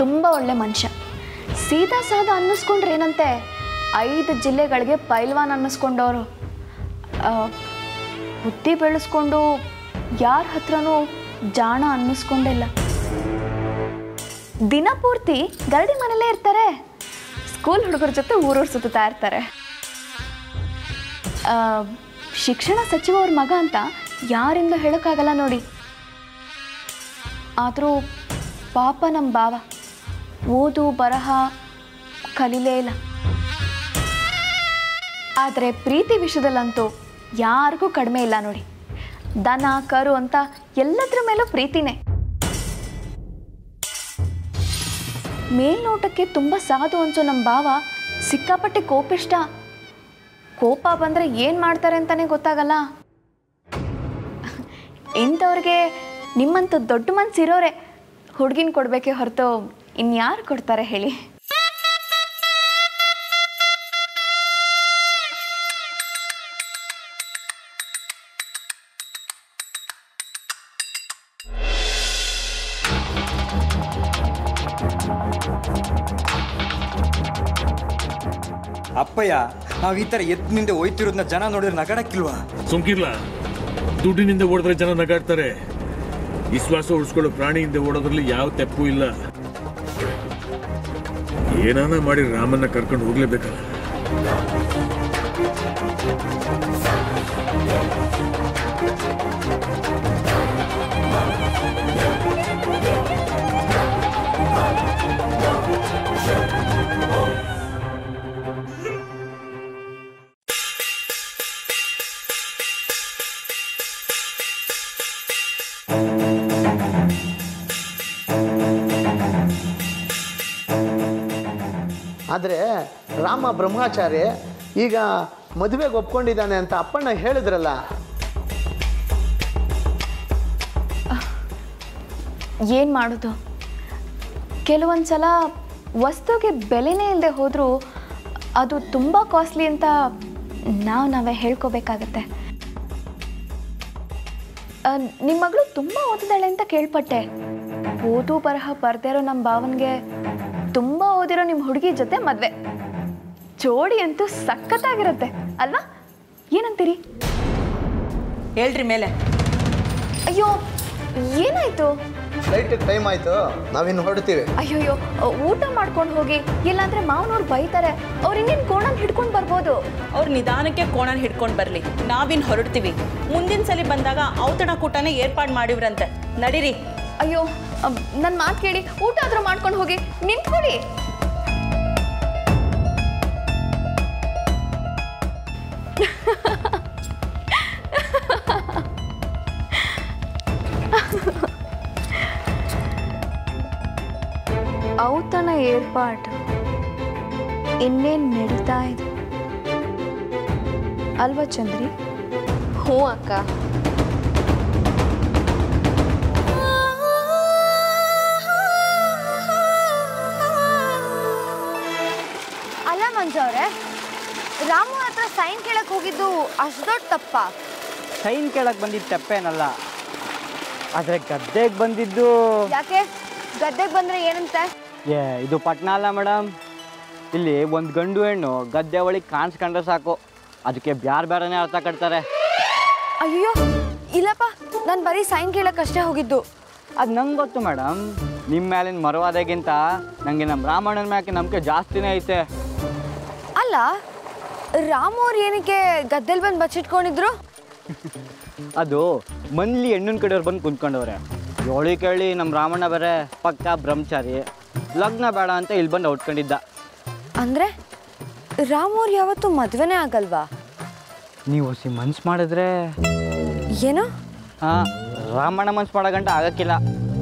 ತುಂಬ ಒಳ್ಳೆ ಮನುಷ್ಯ ಸೀದಾ ಸಾದಾ ಅನ್ನಿಸ್ಕೊಂಡ್ರೆ ಏನಂತೆ ಐದು ಜಿಲ್ಲೆಗಳಿಗೆ ಪೈಲ್ವಾನ್ ಅನ್ನಿಸ್ಕೊಂಡವರು ಆ, ಬುದ್ಧಿ ಬೆಳೆಸ್ಕೊಂಡು ಯಾರ ಹತ್ರನೂ ಜಾಣ ಅನ್ನಿಸ್ಕೊಂಡಿಲ್ಲ ದಿನ ಪೂರ್ತಿ ಗರಡಿ ಮನೇಲೇ ಇರ್ತಾರೆ ಸ್ಕೂಲ್ ಹುಡುಗರ ಜೊತೆ ಊರೂರು ಸುತ್ತಾ ಇರ್ತಾರೆ ಆ, ಶಿಕ್ಷಣ ಸಚಿವ ಅವ್ರ ಮಗ ಅಂತ ಯಾರಿಂದ ಹೇಳೋಕ್ಕಾಗಲ್ಲ ನೋಡಿ ಆದರೂ ಪಾಪ ನಮ್ಮ ಭಾವ ಓದು ಬರಹ ಕಲೀಲೇ ಇಲ್ಲ ಆದರೆ ಪ್ರೀತಿ ವಿಷಯದಲ್ಲಂತೂ ಯಾರಿಗೂ ಕಡಿಮೆ ಇಲ್ಲ ನೋಡಿ ದನ ಕರು ಅಂತ ಎಲ್ಲದ್ರ ಮೇಲೂ ಪ್ರೀತಿನೇ ಮೇಲ್ನೋಟಕ್ಕೆ ತುಂಬ ಸಾಧು ಅನ್ಸೋ ನಮ್ಮ ಭಾವ ಸಿಕ್ಕಾಪಟ್ಟೆ ಕೋಪಿಷ್ಟ ಕೋಪ ಬಂದರೆ ಏನು ಮಾಡ್ತಾರೆ ಅಂತಲೇ ಗೊತ್ತಾಗಲ್ಲ ಇಂಥವ್ರಿಗೆ ನಿಮ್ಮಂಥ ದೊಡ್ಡ ಮನ್ಸಿರೋರೆ ಹುಡುಗಿನ ಕೊಡಬೇಕೆ ಹೊರತು ಇನ್ಯಾರು ಕೊಡ್ತಾರೆ ಹೇಳಿ ಅಪ್ಪಯ್ಯ ನಾವು ಈ ಥರ ಎತ್ತಿನಿಂದ ಹೋಯ್ತಿರೋದನ್ನ ಜನ ನೋಡಿದ್ರೆ ನಗಡಕ್ಕಿಲ್ವಾ ಸುಮ್ಕಿರ್ಲ ದುಡ್ಡಿನಿಂದ ಓಡಿದ್ರೆ ಜನ ನಗಾಡ್ತಾರೆ ವಿಶ್ವಾಸ ಉಳಿಸ್ಕೊಳ್ಳೋ ಪ್ರಾಣಿಯಿಂದ ಓಡೋದ್ರಲ್ಲಿ ಯಾವ ತೆಪ್ಪು ಇಲ್ಲ ಏನಾನ ಮಾಡಿ ರಾಮನ್ನ ಕರ್ಕೊಂಡು ಹೋಗ್ಲೇಬೇಕಲ್ಲ ಆದರೆ ರಾಮ ಬ್ರಹ್ಮಚಾರಿ ಈಗ ಮದುವೆಗೆ ಒಪ್ಕೊಂಡಿದ್ದಾನೆ ಅಂತ ಅಪ್ಪಣ್ಣ ಹೇಳಿದ್ರಲ್ಲ ಏನು ಮಾಡೋದು ಕೆಲವೊಂದು ಸಲ ವಸ್ತುಗೆ ಬೆಲೆನೇ ಇಲ್ಲದೆ ಹೋದರೂ ಅದು ತುಂಬ ಕಾಸ್ಟ್ಲಿ ಅಂತ ನಾವು ನಾವೇ ಹೇಳ್ಕೋಬೇಕಾಗತ್ತೆ ಆ, ನಿಮ್ಮ ಮಗಳು ತುಂಬ ಓದಿದಾಳೆ ಅಂತ ಕೇಳ್ಪಟ್ಟೆ ಓದು ಬರಹ ಬರ್ದೇ ಇರೋ ನಮ್ಮ ಭಾವನ್ಗೆ ತುಂಬ ಓದಿರೋ ನಿಮ್ಮ ಹುಡುಗಿ ಜೊತೆ ಮದುವೆ ಜೋಡಿ ಅಂತೂ ಸಖತ್ತಾಗಿರುತ್ತೆ ಅಲ್ವಾ ಏನಂತೀರಿ ಹೇಳ್ರಿ ಮೇಲೆ ಅಯ್ಯೋ ಏನಾಯ್ತು ಫ್ಲೈಟಿಗೆ ಟೈಮ್ ಆಯಿತು ನಾವಿನ್ನು ಹೊರಡ್ತೀವಿ ಅಯ್ಯೋಯ್ಯೋ ಊಟ ಮಾಡ್ಕೊಂಡು ಹೋಗಿ ಇಲ್ಲಾಂದ್ರೆ ಮಾವನವ್ರು ಬೈತಾರೆ ಅವ್ರು ಇನ್ನೇನು ಕೋಣನ್ ಹಿಡ್ಕೊಂಡು ಬರ್ಬೋದು ಅವ್ರು ನಿಧಾನಕ್ಕೆ ಕೋಣನ ಹಿಡ್ಕೊಂಡು ಬರಲಿ ನಾವಿನ್ ಹೊರಡ್ತೀವಿ ಮುಂದಿನ ಸಲ ಬಂದಾಗ ಔತಣ ಕೂಟನೇ ಏರ್ಪಾಡು ಮಾಡಿವ್ರಂತೆ ನಡೀರಿ ಅಯ್ಯೋ ನನ್ನ ಮಾತು ಕೇಳಿ ಊಟ ಆದ್ರೂ ಮಾಡ್ಕೊಂಡು ಹೋಗಿ ನಿಂತ್ಕೊಳ್ಳಿ ಔತಣ ಏರ್ಪಾಡು ಇನ್ನೇನು ನಡೀತಾ ಇದೆ ಅಲ್ವಾ ಚಂದ್ರಿ ಹ್ಞೂ ಅಕ್ಕ ಅಲ್ಲ ಮಂಜು ಅವರೇ ರಾಮು ಹತ್ರ ಸೈನ್ ಕೇಳಕ್ ಹೋಗಿದ್ದು ಅಷ್ಟು ದೊಡ್ಡ ತಪ್ಪ ಸೈನ್ ಕೇಳಕ್ ಬಂದಿದ್ದು ತೆಪ್ಪೇನಲ್ಲ ಆದರೆ ಗದ್ದೆಗೆ ಬಂದಿದ್ದು ಯಾಕೆ ಗದ್ದೆಗೆ ಬಂದ್ರೆ ಏನಂತೆ ಏ ಇದು ಪಟ್ನ ಅಲ್ಲ ಮೇಡಮ್ ಇಲ್ಲಿ ಒಂದು ಗಂಡು ಹೆಣ್ಣು ಗದ್ದೆ ಒಳಗೆ ಕಾಣಿಸ್ಕೊಂಡ್ರೆ ಸಾಕು ಅದಕ್ಕೆ ಬ್ಯಾರೆ ಬೇರೆನೇ ಅರ್ಥ ಕಟ್ತಾರೆ ಅಯ್ಯೋ ಇಲ್ಲಪ್ಪ ನಾನು ಬರೀ ಸೈನ್ ಕೇಳಕ್ ಅಷ್ಟೇ ಹೋಗಿದ್ದು ಅದು ನಂಗೆ ಗೊತ್ತು ಮೇಡಮ್ ನಿಮ್ಮ ಮೇಲಿನ ಮರವಾದೆಗಿಂತ ನನಗೆ ನಮ್ಮ ರಾಮಣ್ಣನ ಮ್ಯಾಕೆ ನಂಬಿಕೆ ಜಾಸ್ತಿನೇ ಐತೆ ಅಲ್ಲ ರಾಮು ಅವ್ರು ಏನಕ್ಕೆ ಗದ್ದೆಲಿ ಬಂದು ಬಚ್ಚಿಟ್ಕೊಂಡಿದ್ರು ಅದು ಮನ್ಲಿ ಹೆಣ್ಣಿನ ಕಡೆಯವ್ರು ಬಂದು ಕುಂತ್ಕೊಂಡವ್ರೆ ಏಳಿ ಕೇಳಿ ನಮ್ಮ ರಾಮಣ್ಣ ಬೇರೆ ಪಕ್ಕ ಬ್ರಹ್ಮಚಾರಿ ಲಗ್ನ ಬೇಡ ಅಂತ ಇಲ್ಲಿ ಬಂದು ಔಟ್ಕೊಂಡಿದ್ದ ಅಂದ್ರೆ ರಾಮು ಅವ್ರು ಯಾವತ್ತೂ ಮದ್ವೆನೇ ಆಗಲ್ವಾ ನೀವು ಹೊಸಿ ಮನ್ಸು ಮಾಡಿದ್ರೆ ಏನು ಹಾಂ ರಾಮಣ್ಣ ಮನ್ಸು ಮಾಡೋ ಗಂಟ ಆಗಕ್ಕಿಲ್ಲ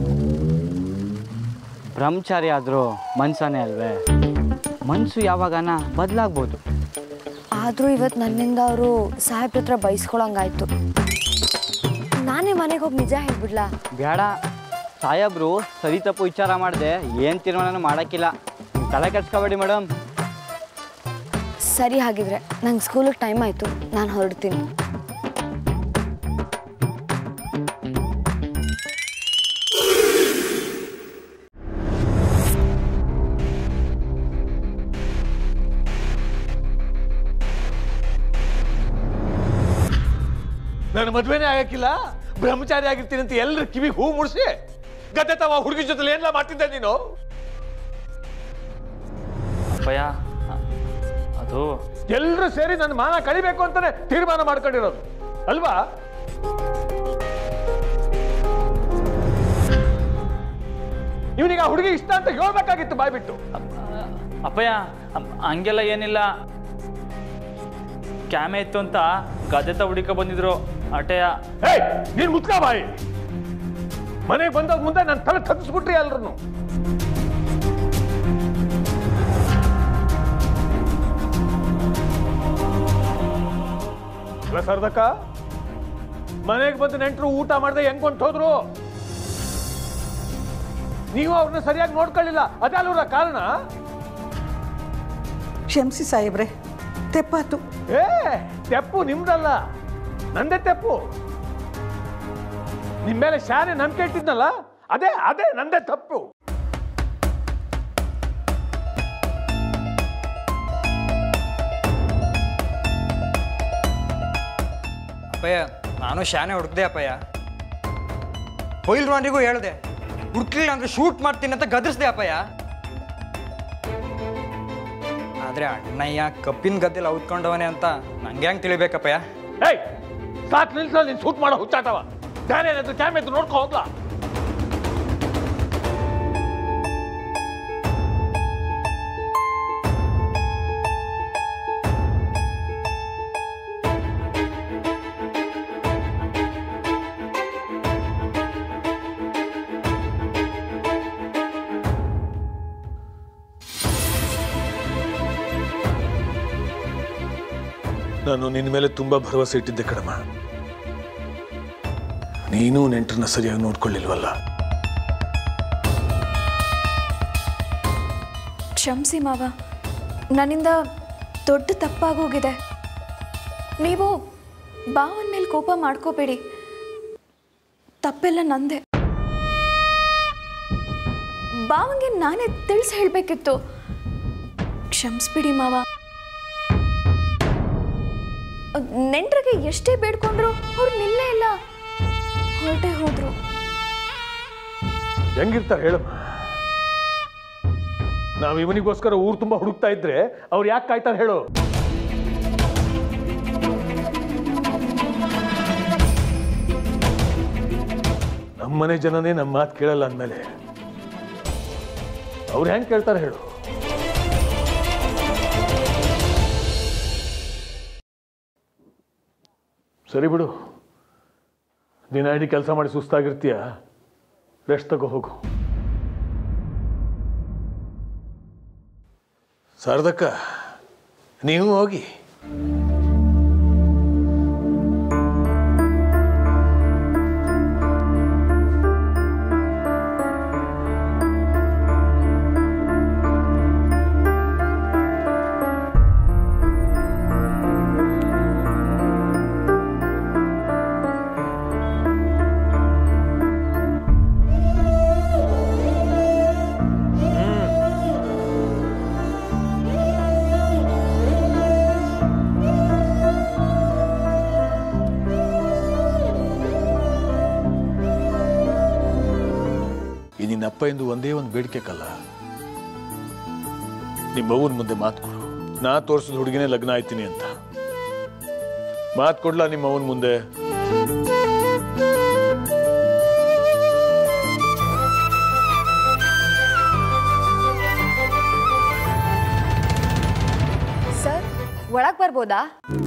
ಬ್ರಹ್ಮಚಾರಿ ಆದರೂ ಮನ್ಸನೇ ಅಲ್ವೇ ಮನಸ್ಸು ಯಾವಾಗನ ಬದಲಾಗ್ಬೋದು ಆದರೂ ಇವತ್ತು ನನ್ನಿಂದ ಅವರು ಸಾಹೇಬ್ರ ಹತ್ರ ಬೈಸ್ಕೊಳಂಗಾಯ್ತು ನಾನೇ ಮನೆಗೆ ಹೋಗಿ ನಿಜ ಹೇಳ್ಬಿಡ್ಲಾ ಬೇಡ ಸಾಹೇಬ್ರು ಸರಿ ತಪ್ಪು ವಿಚಾರ ಮಾಡಿದೆ ಏನು ತೀರ್ಮಾನ ಮಾಡೋಕ್ಕಿಲ್ಲ ನೀವ್ ತಲೆ ಕೆಡ್ಸ್ಕೊಬೇಡಿ ಮೇಡಮ್ ಸರಿ ಹಾಗಿದ್ರೆ ನಂಗೆ ಸ್ಕೂಲಿಗೆ ಟೈಮ್ ಆಯಿತು ನಾನು ಹೊರಡ್ತೀನಿ ನಾನು ಮದ್ವೆನೇ ಆಗಕ್ಕಿಲ್ಲ ಬ್ರಹ್ಮಚಾರಿ ಆಗಿರ್ತೀನಿ ಅಂತ ಎಲ್ಲರ ಕಿವಿಗೆ ಹೂ ಮುಡ್ಸಿ ಗದ್ದೆ ತಾವ ಹುಡುಗಿ ಜೊತೆ ಏನೆಲ್ಲ ಮಾಡ್ತಿದ್ದೆ ನೀನು ಅಪ್ಪಯ್ಯ ಅದು ಎಲ್ಲರೂ ಸೇರಿ ನನ್ನ ಮಾನ ಕಳಿಬೇಕು ಅಂತಾನೆ ತೀರ್ಮಾನ ಮಾಡ್ಕೊಂಡಿರೋದು ಅಲ್ವಾ ಇವನಿಗೆ ಆ ಹುಡುಗಿ ಇಷ್ಟ ಅಂತ ಹೇಳ್ಬೇಕಾಗಿತ್ತು ಬಾಯ್ಬಿಟ್ಟು ಅಪ್ಪಯ್ಯ ಅ- ಹಂಗೆಲ್ಲ ಏನಿಲ್ಲ ಕ್ಯಾಮೆ ಇತ್ತು ಅಂತ ಗದ್ದೆ ಹುಡುಕ ಬಂದಿದ್ರು ಅಟೆಯ ಏಯ್ ನೀನ್ ಮುತ್ಕ ಬಾಯಿ ಮನೆಗೆ ಬಂದೋಗ್ ಮುಂದೆ ನನ್ನ ತಲೆ ತಗ್ಸ್ಬಿಟ್ರಿ ಎಲ್ರು ಅಲ್ಲ ಸರ್ದಕ್ಕ ಮನೆಗೆ ಬಂದು ನೆಂಟರು ಊಟ ಮಾಡದೆ ಹೆಂಗ್ ಹೊಂಟ್ ಹೋದ್ರು ನೀವು ಅವ್ರನ್ನ ಸರಿಯಾಗಿ ನೋಡ್ಕೊಳ್ಳಿಲ್ಲ ಅದೇ ಅಲ್ವರ ಕಾರಣ ಕ್ಷಮಿಸಿ ಸಾಹೇಬ್ರೆ ತೆಪ್ಪಾತು ಏ ತೆಪ್ಪು ನಿಮ್ದಲ್ಲ ನಂದೇ ತೆಪ್ಪು ನಿಮ್ ಮೇಲೆ ಶಾನೆ ನಂಬಿಕೆ ಇಟ್ಟಿದ್ನಲ್ಲ ಅದೇ ಅದೇ ನಂದೇ ತಪ್ಪು ಅಪ್ಪಯ್ಯ ನಾನು ಶಾನೆ ಹುಡುಕ್ದೆ ಅಪ್ಪಯ್ಯ ಕೊಯ್ಲ್ವಾನ್ರಿಗೂ ಹೇಳ್ದೆ ಹುಡುಕ್ಲಿಲ್ಲ ಅಂದ್ರೆ ಶೂಟ್ ಮಾಡ್ತೀನಿ ಅಂತ ಗದರ್ಸ್ದೆ ಅಪ್ಪಯ್ಯ ಆದ್ರೆ ಅಣ್ಣಯ್ಯ ಕಪ್ಪಿನ ಗದ್ದೆಲ್ಲ ಔತ್ಕೊಂಡವನೆ ಅಂತ ನಂಗೆ ಹೆಂಗ್ ತಿಳಿಬೇಕಪ್ಪಯ್ಯ ಏಯ್ ಸಾಕ್ ನಿಲ್ಸಲ್ಲ ನೀನ್ ಶೂಟ್ ಮಾಡೋ ಹುಚ್ಚಾಟವ ಬೇರೆ ಏನಾದ್ರು ಕ್ಯಾಮ್ ಇದ್ದು ನೋಡ್ಕೊ ಹೋಗ್ಲಾ ನಾನು ನಿನ್ನ ಮೇಲೆ ತುಂಬಾ ಭರವಸೆ ಇಟ್ಟಿದ್ದೆ ಕಣಮ್ಮ ನೀನು ನೆಂಟರನ್ನ ಸರಿಯಾಗಿ ನೋಡ್ಕೊಳ್ಳಿಲ್ವಲ್ಲ ಕ್ಷಮಿಸಿ ಮಾವ ನನ್ನಿಂದ ದೊಡ್ಡ ತಪ್ಪಾಗೋಗಿದೆ ನೀವು ಬಾವನ ಮೇಲೆ ಕೋಪ ಮಾಡ್ಕೋಬೇಡಿ ತಪ್ಪೆಲ್ಲ ನಂದೆ ಬಾವಂಗೆ ನಾನೇ ತಿಳಿಸಿ ಹೇಳಬೇಕಿತ್ತು ಕ್ಷಮಿಸ್ಬಿಡಿ ಮಾವ ನೆಂಟ್ರಿಗೆ ಎಷ್ಟೇ ಬೇಡ್ಕೊಂಡ್ರು ಅವ್ರು ನಿಲ್ಲೇ ಇಲ್ಲ ಹೊರಟೆ ಹೋದ್ರು ಹೆಂಗಿರ್ತಾರೆ ಹೇಳಮ್ಮ ನಾವು ಇವನಿಗೋಸ್ಕರ ಊರು ತುಂಬಾ ಹುಡುಕ್ತಾ ಇದ್ರೆ ಅವ್ರು ಯಾಕೆ ಕಾಯ್ತಾರೆ ಹೇಳು ನಮ್ಮನೆ ಜನನೇ ನಮ್ಮ ಮಾತು ಕೇಳಲ್ಲ ಅಂದಮೇಲೆ ಅವ್ರು ಹೆಂಗ್ ಕೇಳ್ತಾರೆ ಹೇಳು ಸರಿ ಬಿಡು ದಿನ ಇಡೀ ಕೆಲಸ ಮಾಡಿ ಸುಸ್ತಾಗಿರ್ತೀಯ ರೆಸ್ಟ್ ತಗೋ ಹೋಗು ಶಾರದಕ್ಕ ನೀವು ಹೋಗಿ ಈ ನಿನ್ನಪ್ಪ ಎಂದು ಒಂದೇ ಒಂದು ಬೇಡಿಕೆ ಕಲ್ಲ ನಿಮ್ಮ ಅವ್ವನ ಮುಂದೆ ಮಾತು ಕೊಡು ನಾ ತೋರಿಸಿದ ಹುಡುಗಿನೇ ಲಗ್ನ ಆಯ್ತೀನಿ ಅಂತ ಮಾತು ಕೊಡ್ಲಾ ನಿಮ್ಮ ಅವನ ಮುಂದೆ ಸರ್ ಒಳಗೆ ಬರ್ಬೋದಾ